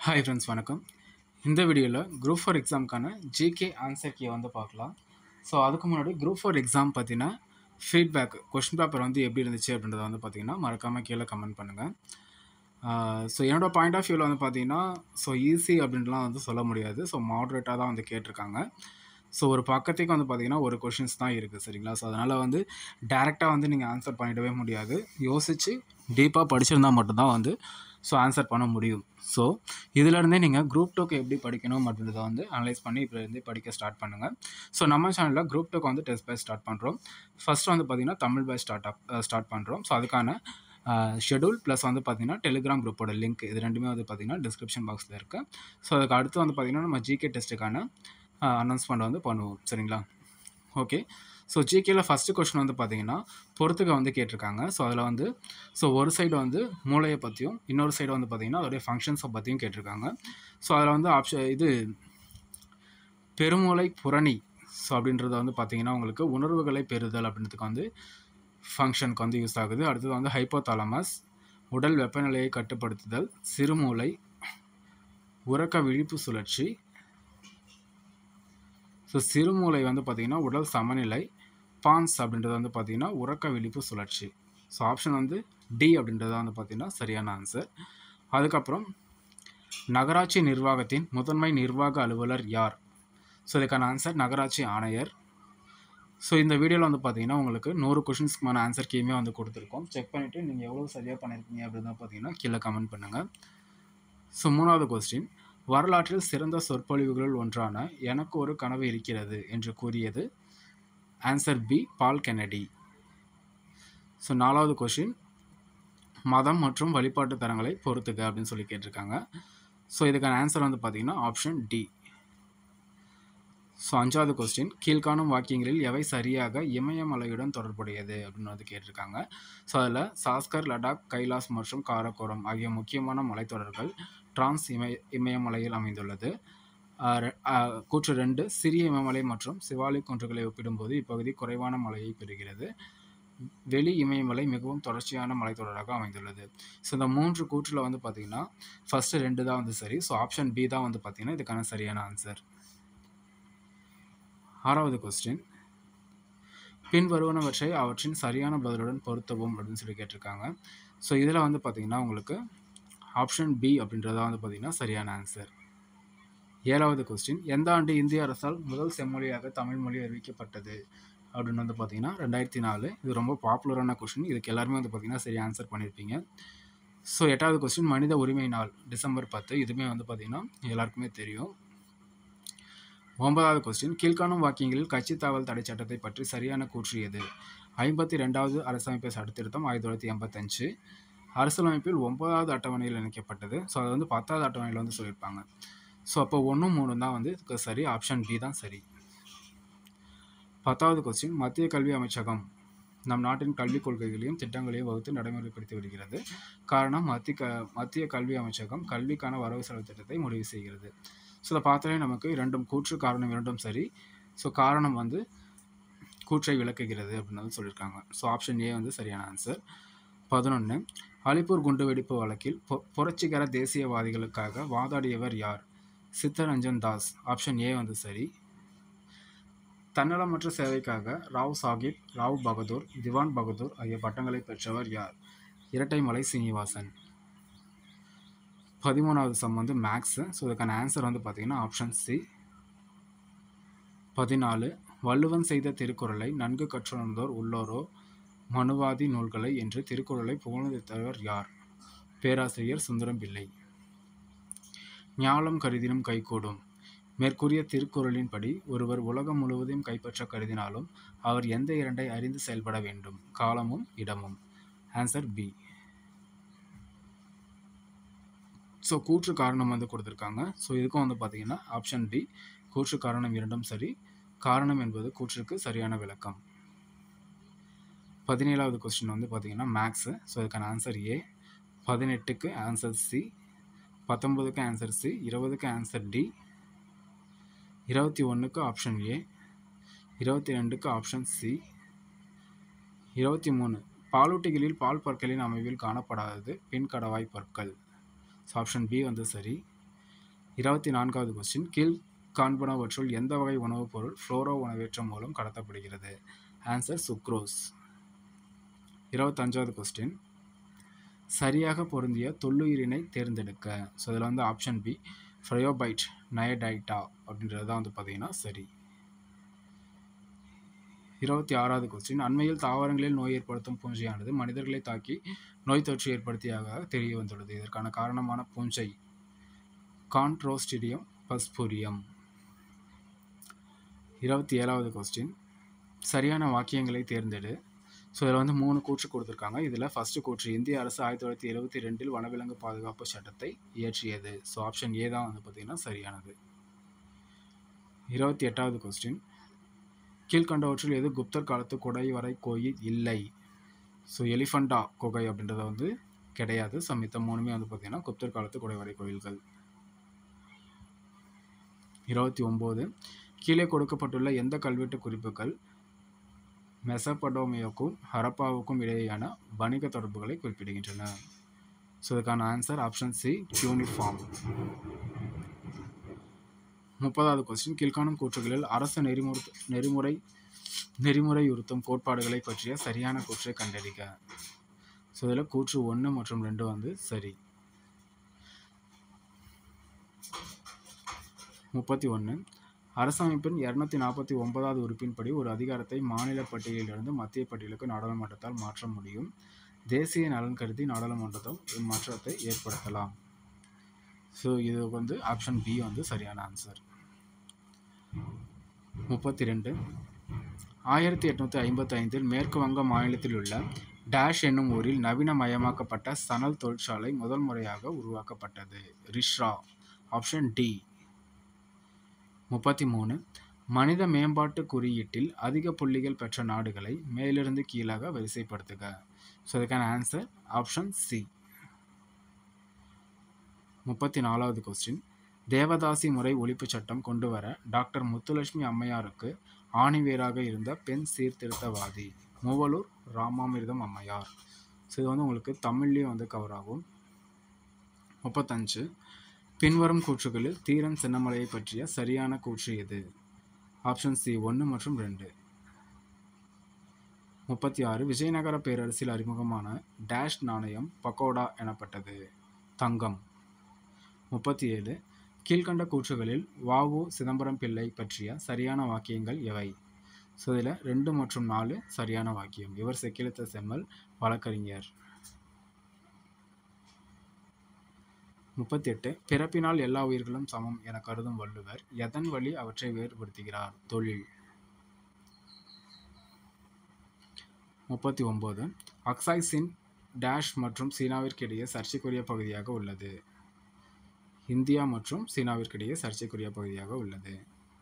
hi friends வணக்கம் இந்த வீடியோவில் குரூப் ஃபோர் எக்ஸாமுக்கான ஜிகே ஆன்சர் கீயை வந்து பார்க்கலாம் ஸோ அதுக்கு முன்னாடி குரூப் ஃபோர் எக்ஸாம் பார்த்தீங்கன்னா ஃபீட்பேக் கொஷின் பேப்பர் வந்து எப்படி இருந்துச்சு அப்படின்றத வந்து பார்த்தீங்கன்னா மறக்காமல் கீழே கமெண்ட் பண்ணுங்கள் ஸோ என்னோடய பாயிண்ட் ஆஃப் வியூவில் வந்து பார்த்தீங்கன்னா ஸோ ஈஸி அப்படின்லாம் வந்து சொல்ல முடியாது ஸோ மாட்ரேட்டாக தான் வந்து கேட்டிருக்காங்க ஸோ ஒரு பக்கத்துக்கு வந்து பார்த்தீங்கன்னா ஒரு கொஷின்ஸ் தான் இருக்குது சரிங்களா ஸோ அதனால் வந்து டேரெக்டாக வந்து நீங்கள் ஆன்சர் பண்ணிடவே முடியாது யோசித்து டீப்பாக படிச்சிருந்தால் மட்டும்தான் வந்து ஸோ ஆன்சர் பண்ண முடியும் ஸோ இதிலேருந்தே நீங்கள் குரூப் டூக்கு எப்படி படிக்கணும் அப்படின்றத வந்து அனலைஸ் பண்ணி இப்போலேருந்தே படிக்க ஸ்டார்ட் பண்ணுங்கள் ஸோ நம்ம சேனலில் குரூப் டூக்கு வந்து டெஸ்ட் பேட்ச் ஸ்டார்ட் பண்ணுறோம் ஃபஸ்ட் வந்து பார்த்திங்கன்னா Tamil batch start up start பண்ணுறோம் ஸோ அதுக்கான ஷெடியூல் ப்ளஸ் வந்து பார்த்திங்கன்னா டெலிகிராம் குரூப்போட லிங்க் இது ரெண்டுமே வந்து பார்த்திங்கன்னா டிஸ்கிரிப்ஷன் பாக்ஸில் இருக்குது ஸோ அதுக்கு அடுத்து வந்து பார்த்திங்கன்னா நம்ம ஜிகே டெஸ்ட்டுக்கான அனௌன்ஸ்மெண்ட் வந்து பண்ணுவோம் சரிங்களா ஓகே ஸோ ஜிகேயில் ஃபஸ்ட்டு கொஷின் வந்து பார்த்தீங்கன்னா பொறுத்துக்க வந்து கேட்டிருக்காங்க ஸோ அதில் வந்து ஸோ ஒரு சைடு வந்து மூளையை பற்றியும் இன்னொரு சைடு வந்து பார்த்திங்கன்னா அதோடைய ஃபங்க்ஷன்ஸை பற்றியும் கேட்டிருக்காங்க ஸோ அதில் வந்து ஆப்ஷன் இது பெருமூளை புரணி ஸோ அப்படின்றது வந்து பார்த்திங்கன்னா உங்களுக்கு உணர்வுகளை பெறுதல் அப்படின்றதுக்கு வந்து ஃபங்க்ஷனுக்கு வந்து யூஸ் ஆகுது அடுத்தது வந்து ஹைப்போதாலமஸ் உடல் வெப்பநிலையை கட்டுப்படுத்துதல் சிறுமூளை உறக்க விழிப்பு சுழற்சி ஸோ சிறுமூளை வந்து பார்த்திங்கன்னா உடல் சமநிலை பான்ஸ் அப்படின்றது வந்து பார்த்திங்கன்னா உறக்க விழிப்பு சுழற்சி ஸோ ஆப்ஷன் வந்து டி அப்படின்றது வந்து பார்த்திங்கன்னா சரியான ஆன்சர் அதுக்கப்புறம் நகராட்சி நிர்வாகத்தின் முதன்மை நிர்வாக அலுவலர் யார் ஸோ இதுக்கான ஆன்சர் நகராட்சி ஆணையர் ஸோ இந்த வீடியோவில் வந்து பார்த்தீங்கன்னா உங்களுக்கு நூறு கொஷின்ஸ்க்குமான ஆன்சர் கீமே வந்து கொடுத்துருக்கோம் செக் பண்ணிவிட்டு நீங்கள் எவ்வளோ சரியாக பண்ணியிருக்கீங்க அப்படின்னு பார்த்தீங்கன்னா கீழே கமெண்ட் பண்ணுங்கள் ஸோ மூணாவது கொஸ்டின் வரலாற்றில் சிறந்த சொற்பொழிவுகளில் ஒன்றான எனக்கு ஒரு கனவு இருக்கிறது என்று கூறியது answer B Paul Kennedy so நாலாவது கொஷின் மதம் மற்றும் வழிபாட்டு தரங்களை பொறுத்துக்க அப்படின்னு சொல்லி கேட்டிருக்காங்க ஸோ இதுக்கான ஆன்சர் வந்து பார்த்தீங்கன்னா ஆப்ஷன் டி ஸோ அஞ்சாவது கொஸ்டின் கீழ்காணும் வாக்கியங்களில் எவை சரியாக இமயமலையுடன் தொடர்புடையது அப்படின்னு வந்து கேட்டிருக்காங்க ஸோ அதில் சாஸ்கர் லடாக் கைலாஸ் மற்றும் காரக்கோரம் ஆகிய முக்கியமான மலைத்தொடர்கள் டிரான்ஸ் இமய இமயமலையில் அமைந்துள்ளது கூற்று ரெண்டு சிறிய இமயமலை மற்றும் சிவாலிக் குன்றுகளை ஒப்பிடும்போது இப்பகுதி குறைவான மலையை பெறுகிறது வெளி இமயமலை மிகவும் தொடர்ச்சியான மலைத்தொடராக அமைந்துள்ளது ஸோ இந்த மூன்று கூற்றில் வந்து பார்த்திங்கன்னா ஃபஸ்ட்டு ரெண்டு தான் வந்து சரி ஸோ ஆப்ஷன் பி தான் வந்து பார்த்திங்கன்னா இதுக்கான சரியான ஆன்சர் ஆறாவது கொஸ்டின் பின்வருவனவற்றை அவற்றின் சரியான பதிலுடன் பொருத்தவும் அப்படின்னு சொல்லி கேட்டிருக்காங்க ஸோ இதில் வந்து பார்த்திங்கன்னா உங்களுக்கு ஆப்ஷன் பி அப்படின்றதா வந்து பார்த்திங்கன்னா சரியான ஆன்சர் ஏழாவது கொஸ்டின் எந்த ஆண்டு இந்திய அரசால் முதல் செம்மொழியாக தமிழ் மொழி அறிவிக்கப்பட்டது அப்படின்னு வந்து பார்த்தீங்கன்னா ரெண்டாயிரத்தி நாலு இது ரொம்ப பாப்புலரான கொஸ்டின் இதுக்கு எல்லாருமே வந்து பார்த்திங்கன்னா சரி ஆன்சர் பண்ணியிருப்பீங்க ஸோ எட்டாவது கொஸ்டின் மனித உரிமை நாள் டிசம்பர் பத்து இதுவுமே வந்து பார்த்திங்கன்னா எல்லாருக்குமே தெரியும் ஒன்பதாவது கொஸ்டின் கீழ்காணும் வாக்கியங்களில் கட்சி தாவல் தடை சட்டத்தை பற்றி சரியான கூற்று எது ஐம்பத்தி ரெண்டாவது அரசமைப்பு சட்டத்திருத்தம் ஆயிரத்தி தொள்ளாயிரத்தி எண்பத்தஞ்சு அரசியலமைப்பில் ஒன்பதாவது அட்டவணையில் இணைக்கப்பட்டது ஸோ அதை வந்து பத்தாவது அட்டவணையில் வந்து சொல்லியிருப்பாங்க ஸோ அப்போ ஒன்று மூணு தான் வந்து இதுக்கு சரி ஆப்ஷன் பி தான் சரி பத்தாவது கொஸ்டின் மத்திய கல்வி அமைச்சகம் நம் நாட்டின் கல்விக் கொள்கைகளையும் திட்டங்களையும் வகுத்து நடைமுறைப்படுத்தி வருகிறது காரணம் மத்திய க மத்திய கல்வி அமைச்சகம் கல்விக்கான வரவு செலவு திட்டத்தை முடிவு செய்கிறது ஸோ இதை பார்த்தாலே நமக்கு இரண்டும் கூற்று காரணம் இரண்டும் சரி ஸோ காரணம் வந்து கூற்றை விளக்குகிறது அப்படின்னு வந்து சொல்லியிருக்காங்க ஸோ ஆப்ஷன் ஏ வந்து சரியான ஆன்சர் பதினொன்று அலிப்பூர் குண்டுவெடிப்பு வழக்கில் பொ புரட்சிகர தேசியவாதிகளுக்காக வாதாடியவர் யார் சித்தரஞ்சன் தாஸ் ஆப்ஷன் ஏ வந்து சரி தன்னலமற்ற சேவைக்காக ராவ் சாஹிப் ராவ் பகதூர் திவான் பகதூர் ஆகிய பட்டங்களை பெற்றவர் யார் இரட்டைமலை சீனிவாசன் பதிமூணாவது சம் வந்து மேக்ஸு ஸோ இதுக்கான ஆன்சர் வந்து பார்த்திங்கன்னா ஆப்ஷன் சி பதினாலு வள்ளுவன் செய்த திருக்குறளை நன்கு கற்றுணர்ந்தோர் உள்ளோரோ மனுவாதி நூல்களை என்று திருக்குறளை புகழ்ந்தவர் யார் பேராசிரியர் சுந்தரம் பிள்ளை ஞாலம் கருதினும் கைகூடும் மேற்கூறிய திருக்குறளின்படி ஒருவர் உலகம் முழுவதையும் கைப்பற்ற கருதினாலும் அவர் எந்த இரண்டை அறிந்து செயல்பட வேண்டும் காலமும் இடமும் ஆன்சர் பி ஸோ கூற்று காரணம் வந்து கொடுத்துருக்காங்க ஸோ இதுக்கும் வந்து பார்த்தீங்கன்னா ஆப்ஷன் டி கூற்று காரணம் இரண்டும் சரி காரணம் என்பது கூற்றுக்கு சரியான விளக்கம் பதினேழாவது கொஸ்டின் வந்து பார்த்தீங்கன்னா மேக்ஸு ஸோ இதுக்கான ஆன்சர் ஏ பதினெட்டுக்கு ஆன்சர் சி பத்தொம்பதுக்கு ஆன்சர் சி இருபதுக்கு ஆன்சர் டி இருபத்தி ஒன்றுக்கு ஆப்ஷன் ஏ இருபத்தி ரெண்டுக்கு ஆப்ஷன் சி இருபத்தி மூணு பாலூட்டிகளில் பால் பற்களின் அமைவில் காணப்படாதது பின்கடவாய் பற்கள் ஸோ ஆப்ஷன் பி வந்து சரி இருபத்தி நான்காவது கொஸ்டின் கீழ் காண்பனவற்றுள் எந்த வகை உணவுப் பொருள் ஃப்ளோரோ உணவேற்றம் மூலம் கடத்தப்படுகிறது ஆன்சர் சுக்ரோஸ் இருபத்தஞ்சாவது கொஸ்டின் சரியாக பொருந்திய தொல்லுயிரினை தேர்ந்தெடுக்க ஸோ இதில் வந்து ஆப்ஷன் பி ஃப்ரையோபைட் நயடைட்டா அப்படின்றது தான் வந்து பார்த்தீங்கன்னா சரி இருபத்தி ஆறாவது கொஸ்டின் அண்மையில் தாவரங்களில் நோய் ஏற்படுத்தும் பூஞ்சையானது மனிதர்களை தாக்கி நோய் தொற்று ஏற்படுத்தியாக தெரிய வந்துள்ளது இதற்கான காரணமான பூஞ்சை கான்ட்ரோஸ்டிடியம் பஸ்பூரியம் இருபத்தி ஏழாவது கொஸ்டின் சரியான வாக்கியங்களை தேர்ந்தெடு ஸோ இதில் வந்து மூணு கூற்று கொடுத்துருக்காங்க இதில் ஃபஸ்ட்டு கூற்று இந்திய அரசு ஆயிரத்தி தொள்ளாயிரத்தி எழுபத்தி ரெண்டில் வனவிலங்கு பாதுகாப்பு சட்டத்தை இயற்றியது ஸோ ஆப்ஷன் ஏ தான் வந்து பார்த்திங்கன்னா சரியானது இருபத்தி எட்டாவது கொஸ்டின் கீழ்கண்டவற்றில் எது குப்தர் காலத்து குடைவரை கோயில் இல்லை ஸோ எலிஃபண்டா குகை அப்படின்றத வந்து கிடையாது ஸோ மித்த மூணுமே வந்து பார்த்திங்கன்னா குப்தர் காலத்து குடைவரை கோயில்கள் இருபத்தி ஒம்பது கீழே கொடுக்கப்பட்டுள்ள எந்த கல்வெட்டு குறிப்புகள் மெசபடோமியாவுக்கும் ஹரப்பாவுக்கும் இடையேயான வணிக தொடர்புகளை குறிப்பிடுகின்றன ஸோ இதுக்கான ஆன்சர் ஆப்ஷன் சி யூனிஃபார்ம் முப்பதாவது கொஸ்டின் கீழ்காணும் கூற்றுகளில் அரசு நெறிமுறை நெறிமுறை நெறிமுறையுறுத்தும் கோட்பாடுகளை பற்றிய சரியான கூற்றை கண்டறிக ஸோ இதில் கூற்று ஒன்று மற்றும் ரெண்டு வந்து சரி முப்பத்தி ஒன்று அரசமைப்பின் இரநூத்தி நாற்பத்தி ஒன்பதாவது உறுப்பின்படி ஒரு அதிகாரத்தை மாநில பட்டியலிலிருந்து மத்திய பட்டியலுக்கு நாடாளுமன்றத்தால் மாற்ற முடியும் தேசிய நலன் கருதி நாடாளுமன்றத்தும் இம்மாற்றத்தை ஏற்படுத்தலாம் ஸோ இது வந்து ஆப்ஷன் பி வந்து சரியான ஆன்சர் முப்பத்தி ரெண்டு ஆயிரத்தி எட்நூற்றி ஐம்பத்தி ஐந்தில் மேற்கு வங்க மாநிலத்தில் உள்ள டேஷ் என்னும் ஊரில் நவீனமயமாக்கப்பட்ட சணல் தொழிற்சாலை முதல் முறையாக உருவாக்கப்பட்டது ரிஷ்ரா ஆப்ஷன் டி முப்பத்தி மூணு மனித மேம்பாட்டு குறியீட்டில் அதிக புள்ளிகள் பெற்ற நாடுகளை மேலிருந்து கீழாக வரிசைப்படுத்துக ஸோ அதுக்கான ஆன்சர் ஆப்ஷன் சி முப்பத்தி நாலாவது கொஸ்டின் தேவதாசி முறை ஒழிப்புச் சட்டம் கொண்டு வர டாக்டர் முத்துலட்சுமி அம்மையாருக்கு ஆணிவேராக இருந்த பெண் சீர்திருத்தவாதி மூவலூர் ராமாமிர்தம் அம்மையார் ஸோ இது வந்து உங்களுக்கு தமிழ்லேயும் வந்து கவர் ஆகும் முப்பத்தஞ்சு பின்வரும் கூற்றுகளில் தீரன் சின்னமலையை பற்றிய சரியான கூற்று எது ஆப்ஷன் சி ஒன்று மற்றும் ரெண்டு முப்பத்தி ஆறு விஜயநகர பேரரசில் அறிமுகமான டேஷ் நாணயம் பக்கோடா எனப்பட்டது தங்கம் முப்பத்தி ஏழு கீழ்கண்ட கூற்றுகளில் வாவு சிதம்பரம் பிள்ளை பற்றிய சரியான வாக்கியங்கள் எவை ஸோ இதில் ரெண்டு மற்றும் நாலு சரியான வாக்கியம் இவர் செக்கிழுத்த செம்மல் வழக்கறிஞர் முப்பத்தெட்டு பிறப்பினால் எல்லா உயிர்களும் சமம் என கருதும் வள்ளுவர் எதன் வழி அவற்றை வேறுபடுத்துகிறார் தொழில் முப்பத்தி ஒம்பது அக்சாய்சின் டேஷ் மற்றும் சீனாவிற்கிடையே சர்ச்சைக்குரிய பகுதியாக உள்ளது இந்தியா மற்றும் சீனாவிற்கிடையே சர்ச்சைக்குரிய பகுதியாக உள்ளது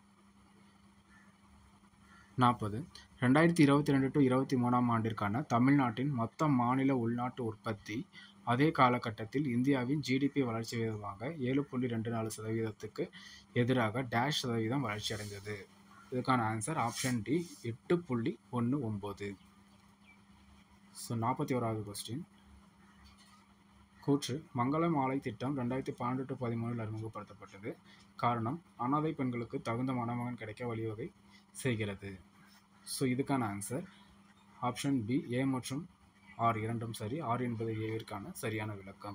நாற்பது ரெண்டாயிரத்தி இருபத்தி ரெண்டு டு இருபத்தி மூணாம் ஆண்டிற்கான தமிழ்நாட்டின் மொத்த மாநில உள்நாட்டு உற்பத்தி அதே காலகட்டத்தில் இந்தியாவின் ஜிடிபி வளர்ச்சி விகிதமாக ஏழு புள்ளி ரெண்டு நாலு சதவீதத்துக்கு எதிராக டேஷ் சதவீதம் வளர்ச்சி அடைந்தது இதுக்கான ஆன்சர் ஆப்ஷன் டி எட்டு புள்ளி ஒன்று ஒம்பது ஸோ நாற்பத்தி ஓராவது கொஸ்டின் கூற்று மங்கள மாலை திட்டம் ரெண்டாயிரத்தி பன்னெண்டு டு பதிமூணில் அறிமுகப்படுத்தப்பட்டது காரணம் அனாதை பெண்களுக்கு தகுந்த மணமகன் கிடைக்க வழிவகை செய்கிறது ஸோ இதுக்கான ஆன்சர் ஆப்ஷன் பி ஏ மற்றும் ஆர் இரண்டும் சரி ஆர் என்பது ஏவிற்கான சரியான விளக்கம்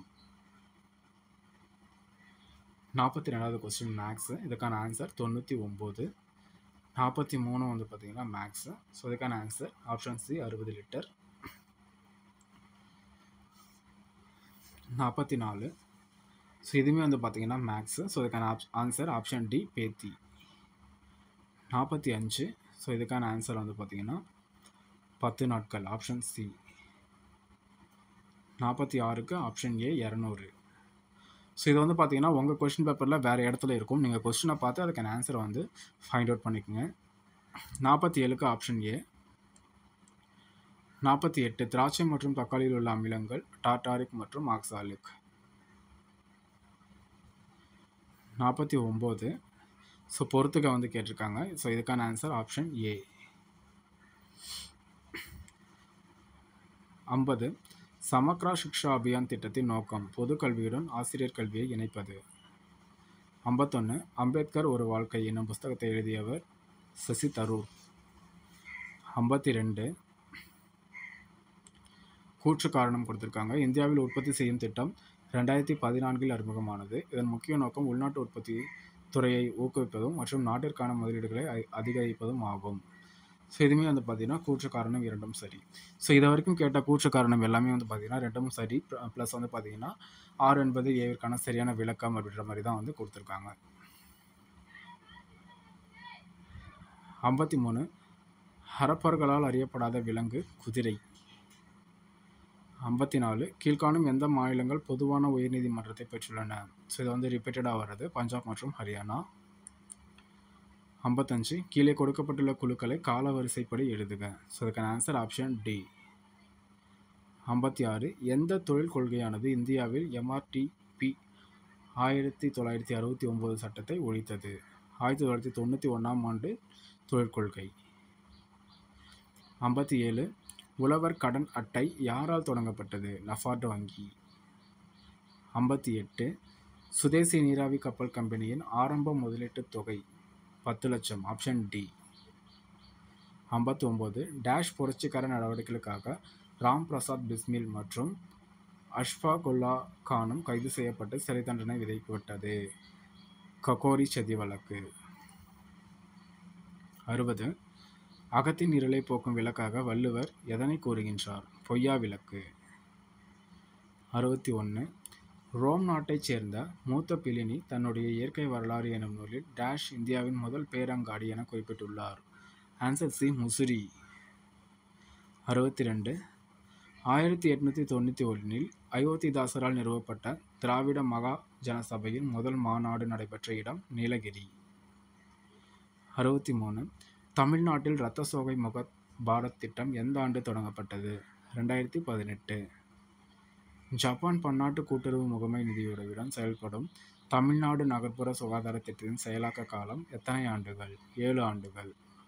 நாற்பத்தி ரெண்டாவது கொஸ்டின் மேக்ஸு இதுக்கான ஆன்சர் தொண்ணூற்றி ஒம்பது நாற்பத்தி மூணு வந்து பார்த்தீங்கன்னா மேக்ஸு ஸோ இதுக்கான ஆன்சர் ஆப்ஷன் சி அறுபது லிட்டர் நாற்பத்தி நாலு ஸோ இதுவுமே வந்து பார்த்தீங்கன்னா மேக்ஸு ஸோ இதுக்கான ஆப் ஆன்சர் ஆப்ஷன் டி பேத்தி நாற்பத்தி அஞ்சு ஸோ இதுக்கான ஆன்சர் வந்து பார்த்தீங்கன்னா பத்து நாட்கள் ஆப்ஷன் சி நாற்பத்தி ஆறுக்கு ஆப்ஷன் ஏ இரநூறு ஸோ இது வந்து பார்த்தீங்கன்னா உங்கள் கொஷின் பேப்பரில் வேறு இடத்துல இருக்கும் நீங்கள் கொஸ்டினை பார்த்து அதுக்கான ஆன்சரை வந்து ஃபைண்ட் அவுட் பண்ணிக்கோங்க நாற்பத்தி ஏழுக்கு ஆப்ஷன் ஏ நாற்பத்தி எட்டு திராட்சை மற்றும் தக்காளியில் உள்ள அமிலங்கள் டார்டாரிக் மற்றும் ஆக்சாலிக் நாற்பத்தி ஒம்பது ஸோ பொறுத்துக்க வந்து கேட்டிருக்காங்க ஸோ இதுக்கான ஆன்சர் ஆப்ஷன் ஏ ஐம்பது சமக்ரா சிக்ஷா அபியான் திட்டத்தின் நோக்கம் பொது கல்வியுடன் ஆசிரியர் கல்வியை இணைப்பது ஐம்பத்தொன்று அம்பேத்கர் ஒரு வாழ்க்கை என்னும் புஸ்தகத்தை எழுதியவர் சசி தரூர் ஐம்பத்தி ரெண்டு கூற்று காரணம் கொடுத்துருக்காங்க இந்தியாவில் உற்பத்தி செய்யும் திட்டம் ரெண்டாயிரத்தி பதினான்கில் அறிமுகமானது இதன் முக்கிய நோக்கம் உள்நாட்டு உற்பத்தி துறையை ஊக்குவிப்பதும் மற்றும் நாட்டிற்கான முதலீடுகளை அ- அதிகரிப்பதும் ஆகும் ஸோ இதுவுமே வந்து பார்த்தீங்கன்னா கூற்று காரணம் இரண்டும் சரி ஸோ இது வரைக்கும் கேட்ட கூற்று காரணம் எல்லாமே வந்து பார்த்தீங்கன்னா ரெண்டும் சரி ப்ளஸ் வந்து பார்த்தீங்கன்னா ஆறு என்பது ஏவிற்கான சரியான விளக்கம் அப்படின்ற மாதிரி தான் வந்து கொடுத்துருக்காங்க ஐம்பத்தி மூணு ஹரப்பர்களால் அறியப்படாத விலங்கு குதிரை ஐம்பத்தி நாலு கீழ்காணும் எந்த மாநிலங்கள் பொதுவான உயர்நீதிமன்றத்தை பெற்றுள்ளன ஸோ இது வந்து ரிப்பீட்டடாக வர்றது பஞ்சாப் மற்றும் ஹரியானா ஐம்பத்தஞ்சு கீழே கொடுக்கப்பட்டுள்ள குழுக்களை காலவரிசைப்படி எழுதுக ஸோ இதுக்கான ஆன்சர் ஆப்ஷன் டி ஐம்பத்தி ஆறு எந்த தொழில் கொள்கையானது இந்தியாவில் எம்ஆர்டிபி ஆயிரத்தி தொள்ளாயிரத்தி அறுபத்தி ஒம்பது சட்டத்தை ஒழித்தது ஆயிரத்தி தொள்ளாயிரத்தி தொண்ணூற்றி ஒன்றாம் ஆண்டு தொழிற்கொள்கை ஐம்பத்தி ஏழு உழவர் கடன் அட்டை யாரால் தொடங்கப்பட்டது நஃபார்டு வங்கி ஐம்பத்தி எட்டு சுதேசி நீராவி கப்பல் கம்பெனியின் ஆரம்ப முதலீட்டுத் தொகை பத்து லட்சம் ஆப்ஷன் டி ஐம்பத்தி ஒம்பது டேஷ் புரட்சிகர நடவடிக்கைகளுக்காக ராம் பிரசாத் பிஸ்மில் மற்றும் அஷ்ஃபாகுல்லா கானும் கைது செய்யப்பட்டு சிறை தண்டனை விதிக்கப்பட்டது ககோரி சதி வழக்கு அறுபது அகத்தின் இருளை போக்கும் விளக்காக வள்ளுவர் எதனை கூறுகின்றார் பொய்யா விளக்கு அறுபத்தி ஒன்று ரோம் நாட்டைச் சேர்ந்த மூத்த பிலினி தன்னுடைய இயற்கை வரலாறு எனும் நூலில் டேஷ் இந்தியாவின் முதல் பேரங்காடி என குறிப்பிட்டுள்ளார் ஆன்சர் சி முசிறி அறுபத்தி ரெண்டு ஆயிரத்தி எட்நூற்றி தொண்ணூற்றி ஒன்றில் அயோத்திதாசரால் நிறுவப்பட்ட திராவிட மகா ஜனசபையின் முதல் மாநாடு நடைபெற்ற இடம் நீலகிரி அறுபத்தி மூணு தமிழ்நாட்டில் இரத்த சோகை முக பாரத் திட்டம் எந்த ஆண்டு தொடங்கப்பட்டது ரெண்டாயிரத்தி பதினெட்டு ஜப்பான் பன்னாட்டு கூட்டுறவு முகமை நிதியுதவியுடன் செயல்படும் தமிழ்நாடு நகர்ப்புற சுகாதார திட்டத்தின் செயலாக்க காலம் எத்தனை ஆண்டுகள் ஏழு ஆண்டுகள்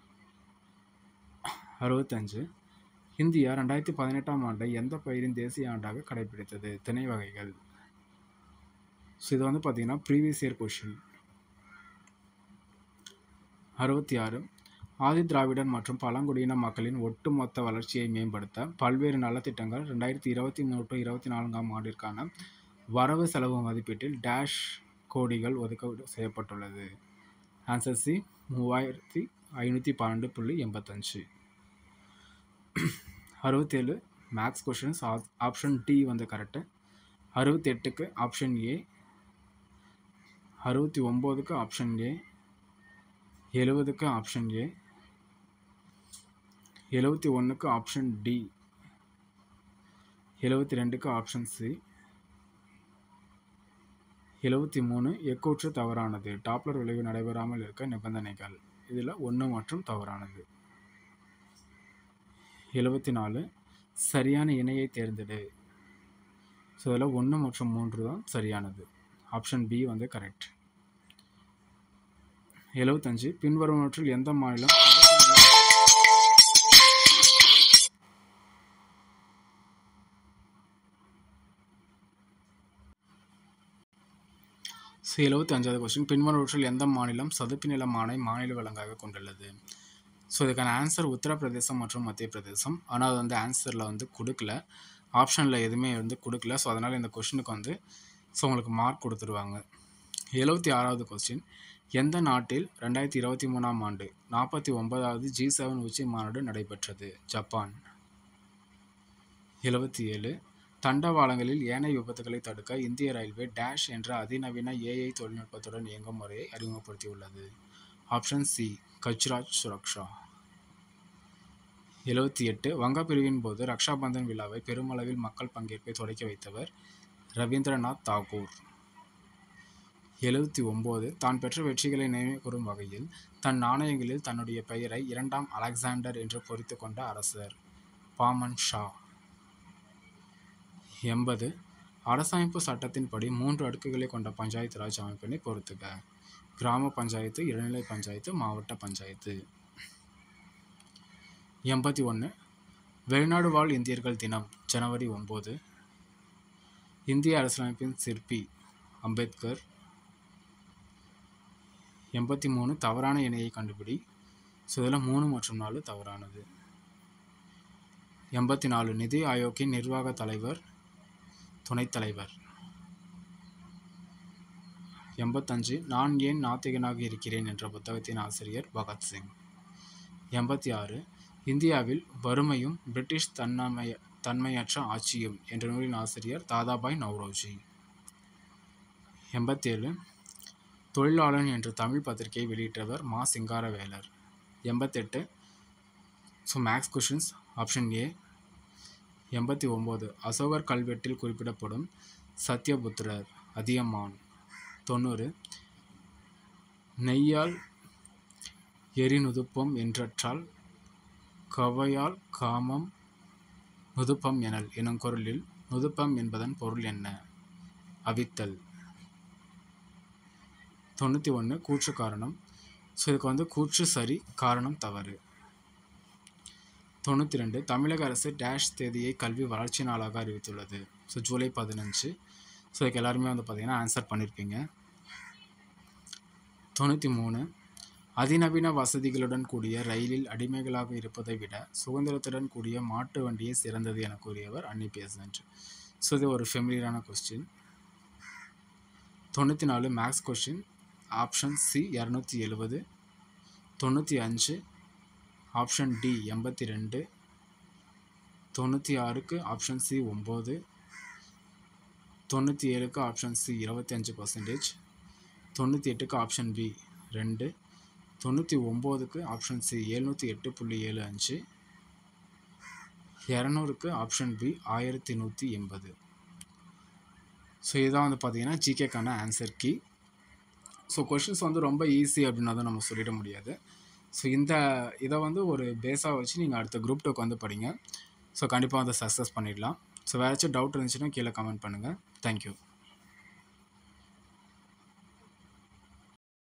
அறுபத்தஞ்சு இந்தியா ரெண்டாயிரத்தி பதினெட்டாம் ஆண்டை எந்த பயிரின் தேசிய ஆண்டாக கடைபிடித்தது திணை வகைகள் ஸோ இது வந்து பார்த்தீங்கன்னா ப்ரீவியஸ் இயர் கொஷின் அறுபத்தி ஆறு ஆதி திராவிடர் மற்றும் பழங்குடியின மக்களின் ஒட்டுமொத்த வளர்ச்சியை மேம்படுத்த பல்வேறு நலத்திட்டங்கள் ரெண்டாயிரத்தி இருபத்தி மூணு டு இருபத்தி நான்காம் ஆண்டிற்கான வரவு செலவு மதிப்பீட்டில் டேஷ் கோடிகள் ஒதுக்கீடு செய்யப்பட்டுள்ளது ஆன்சர் சி மூவாயிரத்தி ஐநூற்றி பன்னெண்டு புள்ளி எண்பத்தஞ்சு அறுபத்தேழு மேக்ஸ் கொஷின்ஸ் ஆப்ஷன் டி வந்து கரெக்டு அறுபத்தெட்டுக்கு ஆப்ஷன் ஏ அறுபத்தி ஒம்போதுக்கு ஆப்ஷன் ஏ எழுபதுக்கு ஆப்ஷன் ஏ எழுபத்தி ஒன்றுக்கு ஆப்ஷன் டி எழுபத்தி ரெண்டுக்கு ஆப்ஷன் சி எழுபத்தி மூணு எக்கூற்று தவறானது டாப்லர் விளைவு நடைபெறாமல் இருக்க நிபந்தனைகள் இதில் ஒன்று மற்றும் தவறானது எழுபத்தி நாலு சரியான இணையை தேர்ந்தெடு ஸோ இதில் ஒன்று மற்றும் மூன்று தான் சரியானது ஆப்ஷன் பி வந்து கரெக்ட் எழுபத்தஞ்சு பின்வருவனவற்றில் எந்த மாநிலம் ஸோ எழுபத்தி அஞ்சாவது கொஸ்டின் பின்வருவற்றில் எந்த மாநிலம் சதுப்பு நில மானை மாநில விலங்காக கொண்டுள்ளது ஸோ இதுக்கான ஆன்சர் உத்தரப்பிரதேசம் மற்றும் மத்திய பிரதேசம் ஆனால் அது வந்து ஆன்சரில் வந்து கொடுக்கல ஆப்ஷனில் எதுவுமே வந்து கொடுக்கல ஸோ அதனால் இந்த கொஷினுக்கு வந்து ஸோ உங்களுக்கு மார்க் கொடுத்துருவாங்க எழுபத்தி ஆறாவது கொஸ்டின் எந்த நாட்டில் ரெண்டாயிரத்தி இருபத்தி மூணாம் ஆண்டு நாற்பத்தி ஒன்பதாவது ஜி செவன் உச்சி மாநாடு நடைபெற்றது ஜப்பான் எழுபத்தி ஏழு தண்டவாளங்களில் ஏனைய விபத்துகளை தடுக்க இந்திய ரயில்வே டேஷ் என்ற அதிநவீன ஏஐ தொழில்நுட்பத்துடன் இயங்கும் முறையை அறிமுகப்படுத்தியுள்ளது ஆப்ஷன் சி கஜ்ராஜ் சுரக்ஷா எழுபத்தி எட்டு வங்கப்பிரிவின் போது ரக்ஷாபந்தன் விழாவை பெருமளவில் மக்கள் பங்கேற்பை தொடக்கி வைத்தவர் ரவீந்திரநாத் தாகூர் எழுபத்தி ஒம்பது தான் பெற்ற வெற்றிகளை நினைவு கூறும் வகையில் தன் நாணயங்களில் தன்னுடைய பெயரை இரண்டாம் அலெக்சாண்டர் என்று பொறித்து கொண்ட அரசர் பாமன் ஷா எண்பது அரசமைப்பு சட்டத்தின்படி மூன்று அடுக்குகளை கொண்ட பஞ்சாயத்து ராஜ் அமைப்பினை பொறுத்துக கிராம பஞ்சாயத்து இடைநிலை பஞ்சாயத்து மாவட்ட பஞ்சாயத்து எண்பத்தி ஒன்று வெளிநாடு வாழ் இந்தியர்கள் தினம் ஜனவரி ஒம்பது இந்திய அரசியலமைப்பின் சிற்பி அம்பேத்கர் எண்பத்தி மூணு தவறான இணையை கண்டுபிடி ஸோ இதில் மூணு மற்றும் நாலு தவறானது எண்பத்தி நாலு நிதி ஆயோக்கின் நிர்வாக தலைவர் துணைத் தலைவர் எண்பத்தஞ்சு நான் ஏன் நாத்திகனாக இருக்கிறேன் என்ற புத்தகத்தின் ஆசிரியர் பகத்சிங் எண்பத்தி ஆறு இந்தியாவில் வறுமையும் பிரிட்டிஷ் தன்னமய தன்மையற்ற ஆட்சியும் என்ற நூலின் ஆசிரியர் தாதாபாய் நவ்ரோஜி எண்பத்தேழு தொழிலாளன் என்ற தமிழ் பத்திரிகையை வெளியிட்டவர் மா சிங்காரவேலர் எண்பத்தெட்டு so maths questions option A எண்பத்தி ஒம்பது அசோகர் கல்வெட்டில் குறிப்பிடப்படும் சத்யபுத்திரர் அதியமான் தொண்ணூறு நெய்யால் எரிநுதுப்பம் என்றற்றால் கவையால் காமம் நுதுப்பம் எனல் எனும் குரலில் நுதுப்பம் என்பதன் பொருள் என்ன அவித்தல் தொண்ணூற்றி ஒன்று கூற்று காரணம் ஸோ இதுக்கு வந்து கூற்று சரி காரணம் தவறு தொண்ணூற்றி ரெண்டு தமிழக அரசு டேஷ் தேதியை கல்வி வளர்ச்சி நாளாக அறிவித்துள்ளது ஸோ ஜூலை பதினஞ்சு ஸோ இதுக்கு எல்லாருமே வந்து பார்த்திங்கன்னா ஆன்சர் பண்ணியிருப்பீங்க தொண்ணூற்றி மூணு அதிநவீன வசதிகளுடன் கூடிய ரயிலில் அடிமைகளாக இருப்பதை விட சுதந்திரத்துடன் கூடிய மாட்டு வண்டியே சிறந்தது என கூறியவர் அன்னி பெசன்ட் ஸோ இது ஒரு ஃபெமிலியரான கொஸ்டின் தொண்ணூற்றி நாலு மேக்ஸ் கொஸ்டின் ஆப்ஷன் சி இரநூத்தி எழுபது தொண்ணூற்றி அஞ்சு ஆப்ஷன் டி எண்பத்தி ரெண்டு தொண்ணூற்றி ஆறுக்கு ஆப்ஷன் சி ஒம்பது தொண்ணூற்றி ஏழுக்கு ஆப்ஷன் சி இருபத்தி அஞ்சு பர்சன்டேஜ் தொண்ணூற்றி எட்டுக்கு ஆப்ஷன் பி ரெண்டு தொண்ணூற்றி ஒம்போதுக்கு ஆப்ஷன் சி எழுநூற்றி எட்டு புள்ளி ஏழு அஞ்சு இரநூறுக்கு ஆப்ஷன் பி ஆயிரத்தி நூற்றி எண்பது ஸோ இதான் வந்து பார்த்தீங்கன்னா ஜிகேக்கான ஆன்சர் கீ ஸோ கொஷின்ஸ் வந்து ரொம்ப ஈஸி அப்படின்னதும் நம்ம சொல்லிட முடியாது ஸோ இந்த இதை வந்து ஒரு பேஸாக வச்சு நீங்கள் அடுத்த குரூப் டூக்கு வந்து படிங்க ஸோ கண்டிப்பாக வந்து சக்ஸஸ் பண்ணிடலாம் ஸோ வேறு ஏதாச்சும் டவுட் இருந்துச்சுன்னா கீழே கமெண்ட் பண்ணுங்கள் தேங்க்யூ